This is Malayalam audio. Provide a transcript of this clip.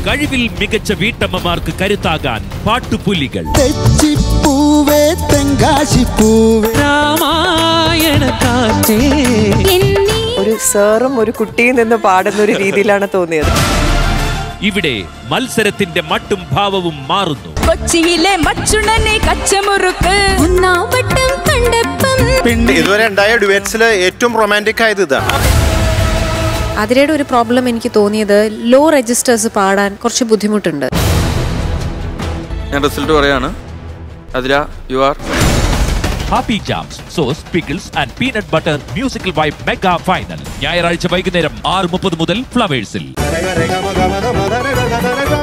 കഴിവിൽ മികച്ച വീട്ടമ്മമാർക്ക് കരുത്താകാൻ പാട്ടുപുലികൾ തെച്ചിപ്പൂവേ തെങ്കാശിപ്പൂവേ രാമായണ കാറ്റേ ഒരു സാറും ഒരു കുട്ടിയും നിന്ന് പാടുന്ന ഒരു രീതിയിലാണ് തോന്നിയത് ഇവിടെ മത്സരത്തിന്റെ മട്ടും ഭാവവും മാറുന്നു കൊച്ചിയിലെ മച്ചുണനെ കച്ചമുറുക്ക് ഉണ്ണാവട്ടം കണ്ടപ്പം ഇതുവരെ ഉണ്ടായ ഡുവേറ്റ്സിൽ ഏറ്റവും റൊമാൻറ്റിക് ആയത് ഇതാണ് അതിരയുടെ ഒരു പ്രോബ്ലം എനിക്ക് തോന്നിയത് ലോ രജിസ്റ്റേഴ്സ് പാടാൻ കുറച്ച് ബുദ്ധിമുട്ടുണ്ട് ഞാൻ റിസൾട്ട് പറയാണ് അതില you are happy jams sauce pickles and peanut butter musical vibe mega final ഞായറാഴ്ച വൈകുന്നേരം ആറ് മുപ്പത് മുതൽ ഫ്ലവേഴ്സിൽ രഗ രഗ മഗ മഗ മദ രഗ ഗദ രഗ